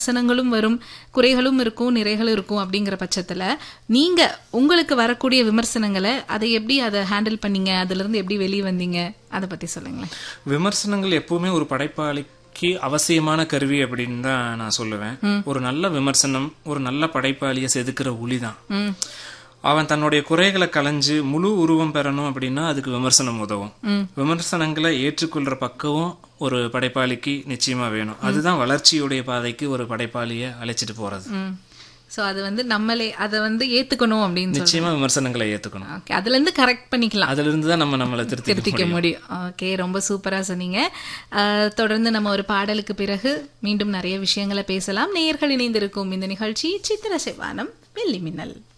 விமர்சனங்களும் வரும் குறைகளும் இருக்கும் நிறைகளும் இருக்கும் அப்படிங்கிற பட்சத்துல நீங்க உங்களுக்கு வரக்கூடிய விமர்சனங்களை அதை எப்படி அதை ஹேண்டில் பண்ணீங்க அதுல இருந்து எப்படி வெளியே வந்தீங்க அதை பத்தி சொல்லுங்களேன் விமர்சனங்கள் எப்பவுமே ஒரு படைப்பாளிக்கு அவசியமான கருவி அப்படின்னு தான் நான் சொல்லுவேன் ஒரு நல்ல விமர்சனம் ஒரு நல்ல படைப்பாளியை செதுக்கிற ஒளிதான் ம் அவன் தன்னுடைய குறைகளை களைஞ்சு முழு உருவம் பெறணும் அப்படின்னா அதுக்கு விமர்சனம் உதவும் விமர்சனங்களை ஏற்றுக்கொள்ற பக்குவம் ஒரு படைப்பாளிக்கு நிச்சயமா வேணும் அதுதான் வளர்ச்சியுடைய பாதைக்கு ஒரு படைப்பாளியை அழைச்சிட்டு போறது ம் ஸோ அது வந்து நம்மளே அதை வந்து ஏத்துக்கணும் அப்படின்னு சொல்லி நிச்சயமா விமர்சனங்களை ஏத்துக்கணும் ஓகே அதுல இருந்து கரெக்ட் பண்ணிக்கலாம் அதுல இருந்து தான் நம்ம நம்மளை திருத்தி திருத்திக்க முடியும் ஓகே ரொம்ப சூப்பரா சொன்னீங்க அஹ், தொடர்ந்து நம்ம ஒரு பாடலுக்கு பிறகு மீண்டும் நிறைய விஷயங்களை பேசலாம் நேயர்கள் இணைந்திருக்கும் இந்த நிகழ்ச்சி சித்திர செவ்வானம் வெள்ளி மின்னல்